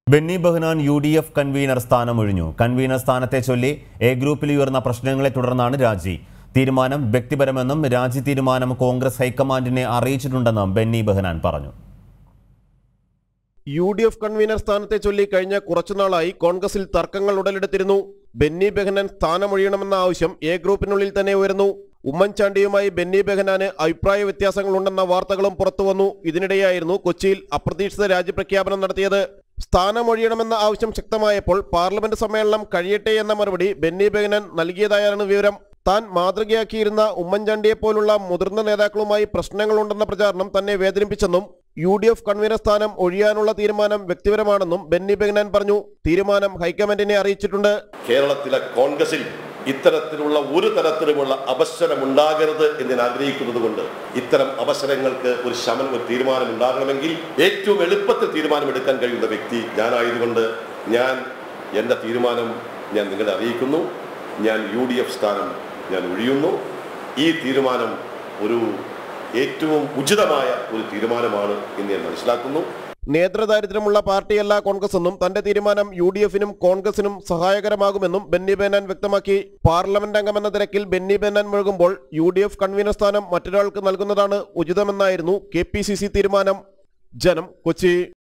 Benny Behanan U D F convener സ്ഥാനമൊഴിഞ്ഞു convener സ്ഥാനത്തെ ചൊല്ലി എ ഗ്രൂപ്പിൽ ഉയർന്ന പ്രശ്നങ്ങളെ തുടർന്നാണ് രാജി തീരുമാനം വ്യക്തിപരമെന്നും രാജി തീരുമാനം കോൺഗ്രസ് ഹൈക്കമാൻഡിനെ അറിയിച്ചിട്ടുണ്ടെന്നും ബെന്നി ബെഹ്നാൻ പറഞ്ഞു യു ഡി എഫ് കൺവീനർ സ്ഥാനത്തെ ചൊല്ലി കഴിഞ്ഞ കുറച്ചുനാളായി കോൺഗ്രസിൽ തർക്കങ്ങൾ ഉടലെടുത്തിരുന്നു ബെന്നി ബെഹനാൻ സ്ഥാനമൊഴിയണമെന്ന ആവശ്യം എ ഗ്രൂപ്പിനുള്ളിൽ തന്നെ ഉയർന്നു ഉമ്മൻചാണ്ടിയുമായി ബെന്നി ബെഹനാന് അഭിപ്രായ വ്യത്യാസങ്ങളുണ്ടെന്ന വാർത്തകളും പുറത്തുവന്നു ഇതിനിടെയായിരുന്നു കൊച്ചിയിൽ അപ്രതീക്ഷിത രാജ്യപ്രഖ്യാപനം നടത്തിയത് സ്ഥാനമൊഴിയണമെന്ന ആവശ്യം ശക്തമായപ്പോൾ പാർലമെന്റ് സമ്മേളനം കഴിയട്ടെ എന്ന മറുപടി ബെന്നി ബെഹനാൻ നൽകിയതായാണ് വിവരം താൻ മാതൃകയാക്കിയിരുന്ന ഉമ്മൻചാണ്ടിയെ പോലുള്ള മുതിർന്ന നേതാക്കളുമായി പ്രശ്നങ്ങളുണ്ടെന്ന പ്രചാരണം തന്നെ വേദനിപ്പിച്ചെന്നും യു ഡി എഫ് കൺവീനർ സ്ഥാനം ഒഴിയാനുള്ള തീരുമാനം വ്യക്തിപരമാണെന്നും ബെന്നി ബെഹനാൻ പറഞ്ഞു തീരുമാനം ഹൈക്കമാൻഡിനെ അറിയിച്ചിട്ടുണ്ട് കേരളത്തിലെ കോൺഗ്രസിൽ ഇത്തരത്തിലുള്ള ഒരു തരത്തിലുമുള്ള അവസരം ഉണ്ടാകരുത് എന്ന് ഞാൻ ആഗ്രഹിക്കുന്നത് കൊണ്ട് ഇത്തരം അവസരങ്ങൾക്ക് ഒരു ശമനം ഒരു തീരുമാനം ഉണ്ടാകണമെങ്കിൽ ഏറ്റവും എളുപ്പത്തിൽ തീരുമാനമെടുക്കാൻ കഴിയുന്ന വ്യക്തി ഞാനായതുകൊണ്ട് ഞാൻ എൻ്റെ തീരുമാനം ഞാൻ നിങ്ങളെ അറിയിക്കുന്നു ഞാൻ യു ഡി എഫ് സ്ഥാനം ഞാൻ ഒഴിയുന്നു ഈ തീരുമാനം ഒരു ഏറ്റവും ഉചിതമായ ഒരു തീരുമാനമാണ് എന്ന് ഞാൻ മനസ്സിലാക്കുന്നു നേതൃദാരിദ്ര്യമുള്ള പാർട്ടിയല്ല കോൺഗ്രസ് എന്നും തന്റെ തീരുമാനം യു ഡി എഫിനും കോൺഗ്രസിനും സഹായകരമാകുമെന്നും ബെന്നി ബെഹനാൻ വ്യക്തമാക്കി പാർലമെന്റ് അംഗമെന്ന തിരക്കിൽ ബെന്നി ബെഹനാൻ മുഴുകുമ്പോൾ യു ഡി എഫ് കൺവീനർ സ്ഥാനം മറ്റൊരാൾക്ക് നൽകുന്നതാണ് ഉചിതമെന്നായിരുന്നു കെ പി സി സി തീരുമാനം ജനം കൊച്ചി